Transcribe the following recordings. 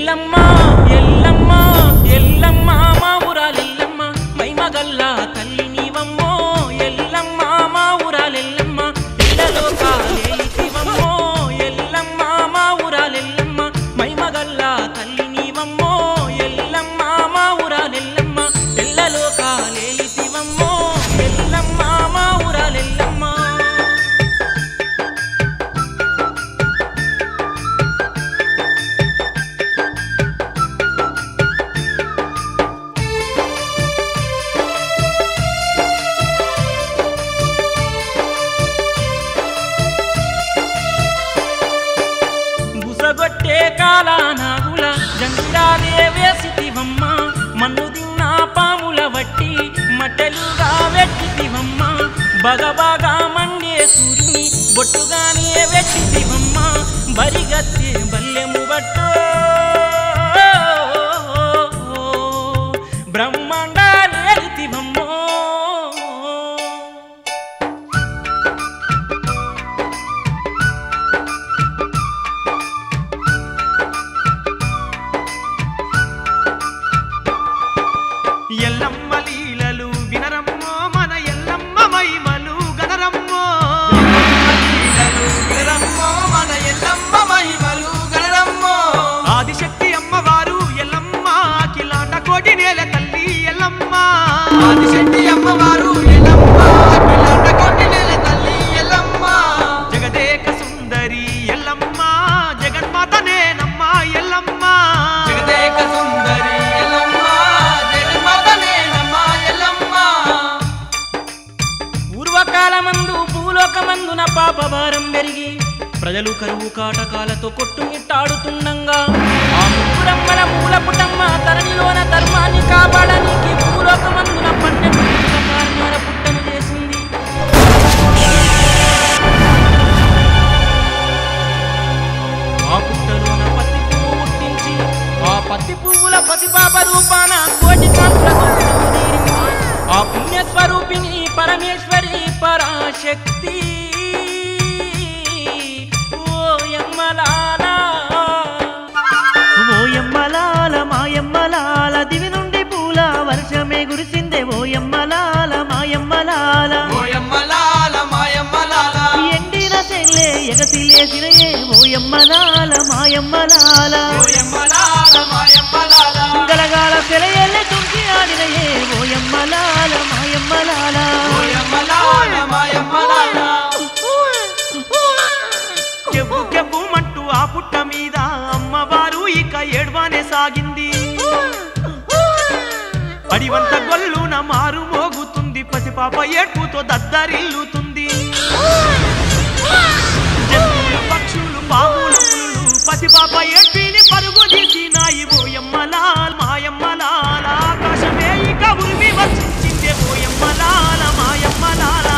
ఎల్లమ్మ ఎల్లమ్మ ఎల్లమ్మ మా ఊరాలెల్లమ్మ మైమగల్ల తల్లి నీవమ్మో ఎల్లమ్మ మా ఊరాలెల్లమ్మ పిల్లలో కాలేసివమ్మో ఎల్లమ్మ మా ఊరాలెల్లమ్మ మైమగల్ల తల్లి నీవమ్మో ఎల్లమ్మ మా ఊరాలెల్లమ్మ పిల్లలో కాలేసివమ్మో ఎల్లమ్మ మా ఊరాలెల్లమ్మ బుసగొట్టే కాల నాగుల జంగిరాలే వేసితివమ్మ మన్ను తిన్న పాముల వట్టి మట్టెలుగా వెట్టితివమ్మ బగబాగా మండే సూర్యుని బొట్టుగానే వెట్టితివమ్మ బరిగత్తే బల్లెము బట్టో బ్రహ్మాండాలేరితివమ్మో ఎల్లమ్మ లీలలు వినరమ్మో మన ఎల్లమ్మ మైమలు గనరమ్మో వినరమ్మో మన ఎల్లమ్మ మహిమలు గణరమ్మో ఆదిశక్తి అమ్మవారు ఎల్లమ్మ అఖిలాండ కోటి నేల తల్లి ఎల్లమ్మ ఆదిశక్తి అమ్మవారు ఎల్లమ్మ అఖిలాండ కోటి నెల తల్లి ఎల్లమ్మ జగదేక సుందరి ఎల్లమ్మ జగన్మాత నేనమ్మ ఎల్లమ్మ జగదేక సుందరి ఎల్లమ్మ జగన్మాత నేనమ్మ ఎల్లమ్మ పూర్వకాలమందు భూలోకమందున పాపభారం పెరిగి ప్రజలు కరువు కాటకాలతో కొట్టుమిట్టాడుతుండగా ఆ ముగ్గురమ్మల మూల పుటమ్మ తరణిలోన ధర్మాన్ని కాపాడడానికి భూలోకమందున పన్నెండు పుస్తకాల పుట్టను చేసింది ఆ పుట్టలోన పత్తి పువ్వు పుట్టించి ఆ పత్తి పువ్వుల పసిపాప రూపాన కోటి కాంతులతో వెలుగుదీరింది. ఆ పుణ్యస్వరూపిణి పరమేశ్వరి పరాశక్తి ఓ యమ్మలాలా ఓయమ్మలాల మాయమ్మలాల దివి నుండి పూల వర్షమే కురిసిందే ఓయమ్మలాల మాయమ్మలాల ఓయమ్మలాల మాయమ్మలాల ఎండిన సెల్లే ఎగసిలేసిన ఏ ఓయమ్మలాల మాయమ్మలాల ఓయమ్మలాల మాయమ్మలాల గలగాల సెలయల్లే తుంకి ఆడిన ఏ ఓయమ్మలాల మాయమ్మలాల ఓయమ్మలాల మాయమ్మలాల కెవ్వు కెవ్వుమంటూ ఆ పుట్ట మీద అమ్మవారు ఇక ఏడ్వానే సాగింది అడివంత గొల్లున మారు మోగుతుంది పసిపాప ఏడ్పుతో దద్దరిల్లుతుంది జంతువులు పక్షులు పాములు పులులు పసిపాప ఏడ్పిని పరుగు తీసినాయి ఓయమ్మలాల్ మాయమ్మలాల ఆకాశమే ఇక ఉరిమి వర్షించిందే ఓయమ్మలాల మాయమ్మలాల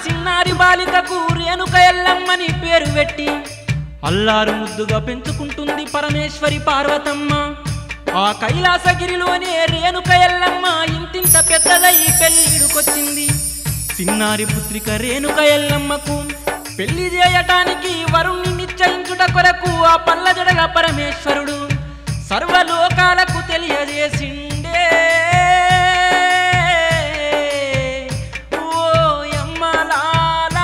చిన్నారి బాలికకు రేణుక ఎల్లమ్మని పేరు పెట్టి అల్లారు ముద్దుగా పెంచుకుంటుంది పరమేశ్వరి పార్వతమ్మ ఆ కైలాసగిరిలోనే రేణుక ఎల్లమ్మ ఇంతింత పెద్దదై పెళ్ళిడుకొచ్చింది చిన్నారి పుత్రిక రేణుక ఎల్లమ్మకు పెళ్లి చేయటానికి వరుణ్ణి నిశ్చయించుట కొరకు ఆ పల్ల జడగ పరమేశ్వరుడు సర్వలోకాలకు తెలియజేసిండే ఓ యమ్మలాలా.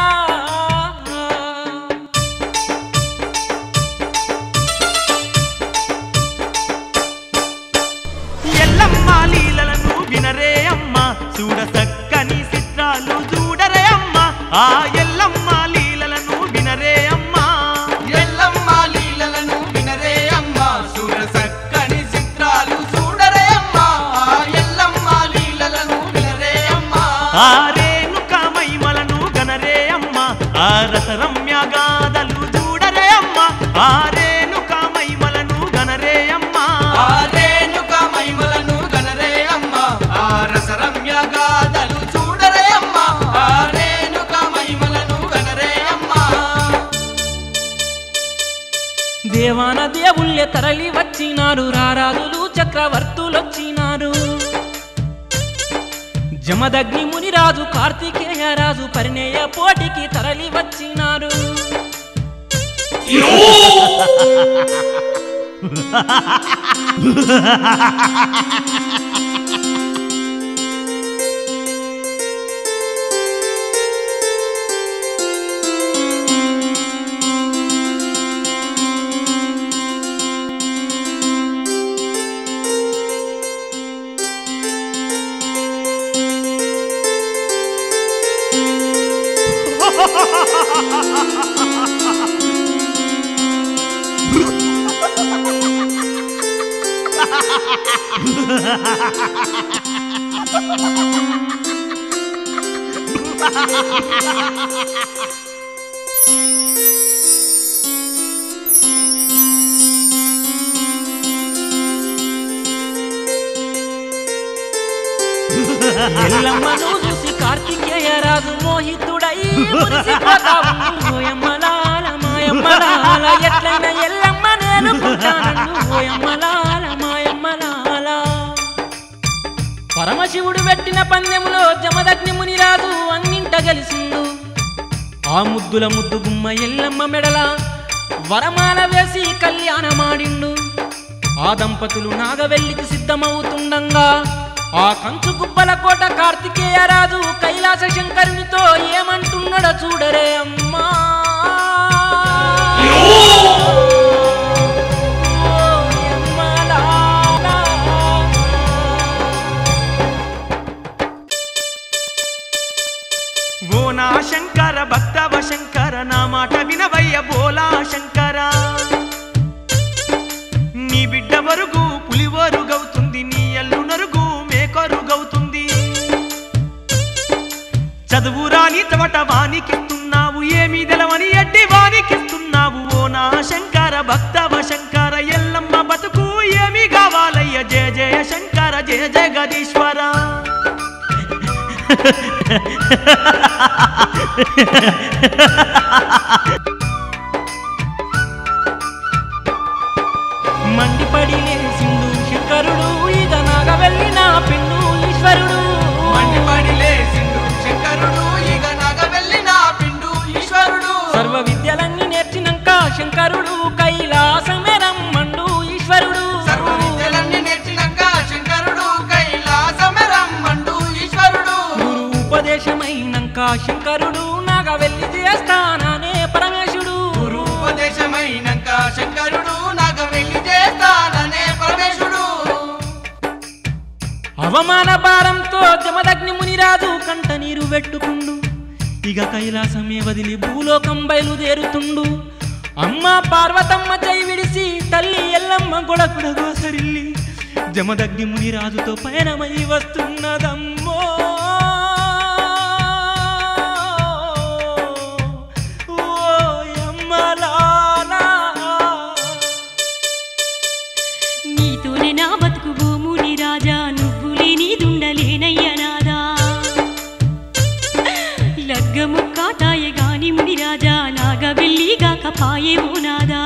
ఎల్లమ్మ లీలలను వినరే అమ్మ చూడ చక్కని చిత్రాలు చూడరే అమ్మ ఆ ఎల్లమ్మ లీలలను వినరే అమ్మ ఎల్లమ్మ లీలలను వినరే అమ్మ చూడ చక్కని చిత్రాలు చూడరే అమ్మ ఆ ఎల్లమ్మ లీలలను వినరే అమ్మ ఆ రేణుక మహిమలను గనరే అమ్మ ఆ రసరమ్య గాథలు చూడరే అమ్మ ఆ రేణుక మహిమలను గనరే అమ్మ ఆ రేణుక మహిమలను గనరే అమ్మ ఆ రసరమ్య గాథలు చూడరే అమ్మ ఆ రేణుక మహిమలను గనరే అమ్మ దేవాన దేవుళ్ళే తరలి వచ్చినారు రారాజులు చక్రవర్తులొచ్చినారు జమదగ్ని మునిరాజు కార్తికేయ రాజు పరిణయ పోటీకి తరలి వచ్చినారు ఎల్లమ్మను చూసి కార్తికేయ రాజు మోహితుడై మురిసిపోతా ఉండు. ఓయమ్మలాల మాయమ్మలాల ఎట్లయినా ఎల్లమ్మ నేను పుట్టానండు. ఓయమ్మలాల మాయమ్మలాల పరమశివుడు పెట్టిన పందెములో జమదగ్ని మునిరాజు అన్నింట గెలిచిండు ఆ ముద్దుల ముద్దు గుమ్మ ఎల్లమ్మ మెడల వరమాల వేసి కళ్యాణమాడిండు ఆ దంపతులు నాగవెల్లికి సిద్ధమవుతుండంగా ఆ కంచు గుబ్బల కోట కార్తికేయ రాజు కైలాస శంకరునితో ఏమంటున్నాడో చూడరే అమ్మా ఓ యమ్మలాలా. ఓ నా శంకర భక్తవ శంకర నా మాట వినవయ్య బోలా శంకర నీ బిడ్డ వరుగు పులివరుగవుతుంది నీ ఎల్లు నరుగు మేకరుగవుతుంది చదువు రాని చవట వానికిస్తున్నావు ఏమీ తెలవని ఎడ్డి వానికిస్తున్నావు ఓ నా శంకర భక్తవ శంకర ఎల్లమ్మ బతుకు ఏమి కావాలయ్య జయ జయ శంకర జయ జగదీశ్వర మండిపడి లేచిండు శంకరుడు ఇక నాగ వెళ్ళిన పిండు ఈశ్వరుడు మండిపడి లేచిండు శంకరుడు ఇక నగ వెళ్ళిన పిండు ఈశ్వరుడు సర్వ విద్యలన్నీ నేర్చినాక శంకరుడు కైలాసమే రమ్మండు ఈశ్వరుడు సర్వ విద్యలన్నీ నేర్చినాక శంకరుడు కైలాసమే రమ్మండు ఈశ్వరుడు గురు ఉపదేశమైనాక శంకరుడు నాగ వెళ్ళి చేస్తాననే పరమేశుడు గురు ఉపదేశమైనాక శంకరుడు నగ వెళ్ళి చేస్తాననే పరమేశుడు అవమాన భారంతో జమదగ్ని మునిరాజు కంట నీరు పెట్టుకుండు ఇక కైలాసమే వదిలి భూలోకం బయలుదేరుతుండు అమ్మ పార్వతమ్మ చై విడిసి తల్లి ఎల్లమ్మ గొడకుడ గోసరిల్లి జమదగ్ని మునిరాజుతో పయనమై వస్తున్నదమ్మో ఓ యమ్మలాలా. నీతోనే నా బతుకు భూముని రాజా నువ్వు లేని దుండలేనయ్య నాదా లగ్గముక్క పాయేవో నాదా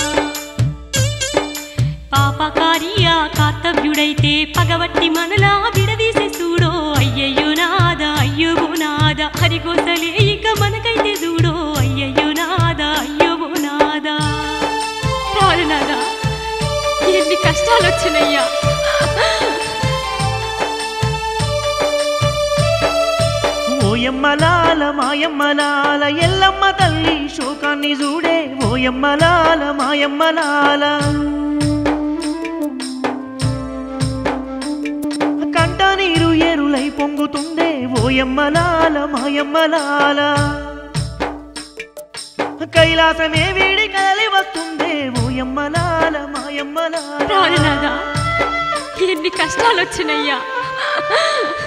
పాపకారియా కర్తవ్యుడైతే పగవట్టి మనలా విడదీసే చూడో అయ్యయ్యో నాదా అయ్యో నాదా హరిగోసలే ఇక మనకైతే చూడో అయ్యయ్యో నాదా అయ్యో నాదా నాదా ఎన్ని కష్టాలు వచ్చినయ్యా ఓయమ్మలాల మాయమ్మలాల ఎల్లమ్మ తల్లి శోకాన్ని చూడే ఓయమ్మలాల మాయమ్మలాల కంట నీరు ఎరులై పొంగుతుండే ఓయమ్మలాల మాయమ్మలాల కైలాసమే వీడి కదలి వస్తుందే ఓయమ్మలాల మాయమ్మలాల నాదా ఎన్ని కష్టాలు వచ్చినయ్యా